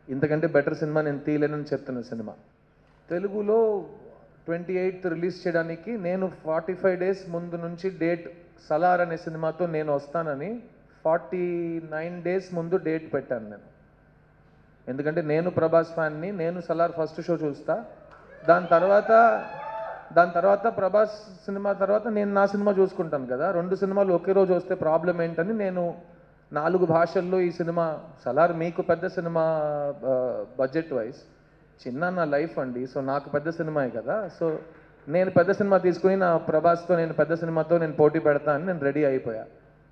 ఇంతకంటే better cinema నేను తీయలేనని చెప్తున్న సినిమా తెలుగులో ట్వంటీ ఎయిత్ రిలీజ్ చేయడానికి నేను ఫార్టీ ఫైవ్ డేస్ ముందు నుంచి డేట్ సలార్ అనే సినిమాతో నేను వస్తానని ఫార్టీ నైన్ డేస్ ముందు డేట్ పెట్టాను నేను ఎందుకంటే నేను ప్రభాస్ ఫ్యాన్ని నేను సలార్ ఫస్ట్ షో చూస్తా దాని తర్వాత దాని తర్వాత ప్రభాస్ సినిమా తర్వాత నేను నా సినిమా చూసుకుంటాను కదా రెండు సినిమాలు ఒకే రోజు వస్తే ప్రాబ్లం ఏంటని నేను నాలుగు భాషల్లో ఈ సినిమా సలార్ మీకు పెద్ద సినిమా బడ్జెట్ వైజ్ చిన్న నా లైఫ్ అండి సో నాకు పెద్ద సినిమాయే కదా సో నేను పెద్ద సినిమా తీసుకుని నా ప్రభాస్తో నేను పెద్ద సినిమాతో నేను పోటీ పెడతా అని నేను రెడీ అయిపోయా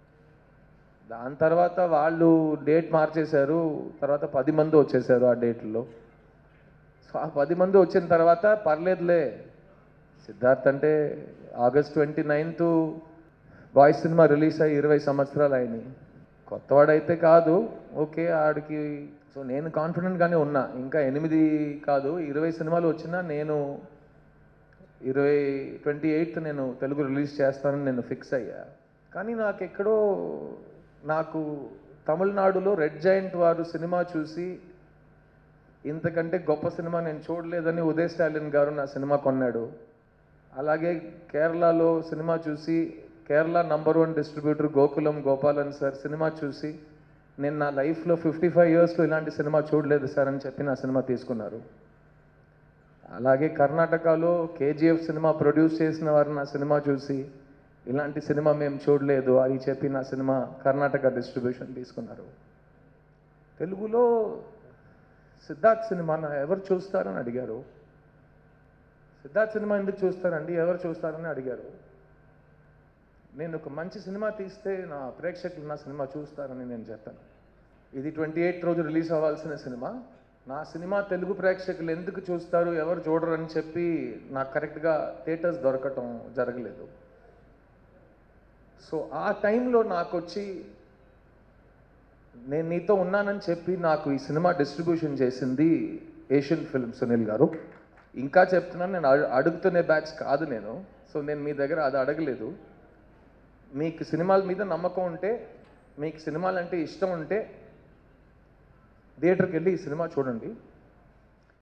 దాని తర్వాత వాళ్ళు డేట్ మార్చేశారు తర్వాత పది మంది వచ్చేసారు ఆ డేట్లో సో ఆ పది మంది వచ్చిన తర్వాత పర్లేదులే సిద్ధార్థ్ అంటే ఆగస్ట్ ట్వంటీ నైన్త్ బాయ్స్ సినిమా రిలీజ్ అయ్యి ఇరవై సంవత్సరాలు అయినాయి కొత్తవాడైతే కాదు ఓకే ఆడికి సో నేను కాన్ఫిడెంట్గానే ఉన్నా ఇంకా ఎనిమిది కాదు ఇరవై సినిమాలు వచ్చినా నేను ఇరవై ట్వంటీ ఎయిత్ నేను తెలుగు రిలీజ్ చేస్తానని నేను ఫిక్స్ అయ్యా కానీ నాకు ఎక్కడో నాకు తమిళనాడులో రెడ్ జాయింట్ వారు సినిమా చూసి ఇంతకంటే గొప్ప సినిమా నేను చూడలేదని ఉదయ్ స్టాలిన్ గారు నా సినిమా కొన్నాడు అలాగే కేరళలో సినిమా చూసి Kerala number one distributor Gokulam Gopalan sir సినిమా చూసి నేను నా లైఫ్లో ఫిఫ్టీ ఫైవ్ ఇయర్స్లో ఇలాంటి సినిమా చూడలేదు సార్ అని చెప్పి నా సినిమా తీసుకున్నారు అలాగే కర్ణాటకలో కేజీఎఫ్ సినిమా ప్రొడ్యూస్ చేసిన వారు నా సినిమా చూసి ఇలాంటి సినిమా మేము చూడలేదు అని చెప్పి నా సినిమా కర్ణాటక డిస్ట్రిబ్యూషన్ తీసుకున్నారు తెలుగులో సిద్ధార్థ్ సినిమా నా ఎవరు చూస్తారని అడిగారు సిద్ధార్థ్ సినిమా ఎందుకు చూస్తారండి ఎవరు చూస్తారని అడిగారు నేను ఒక మంచి సినిమా తీస్తే నా ప్రేక్షకులు నా సినిమా చూస్తారని నేను చెప్పాను ఇది ట్వంటీ ఎయిత్ రోజు రిలీజ్ అవ్వాల్సిన సినిమా నా సినిమా తెలుగు ప్రేక్షకులు ఎందుకు చూస్తారు ఎవరు చూడరు అని చెప్పి నాకు కరెక్ట్గా థియేటర్స్ దొరకటం జరగలేదు సో ఆ టైంలో నాకు వచ్చి నేను నీతో ఉన్నానని చెప్పి నాకు ఈ సినిమా డిస్ట్రిబ్యూషన్ చేసింది ఏషియన్ ఫిల్మ్ సునీల్ గారు ఇంకా చెప్తున్నాను నేను అడు- అడుగుతునే బ్యాచ్ కాదు నేను సో నేను మీ దగ్గర అది అడగలేదు మీకు సినిమాల మీద నమ్మకం ఉంటే మీకు సినిమాలు అంటే ఇష్టం ఉంటే థియేటర్కి వెళ్ళి ఈ సినిమా చూడండి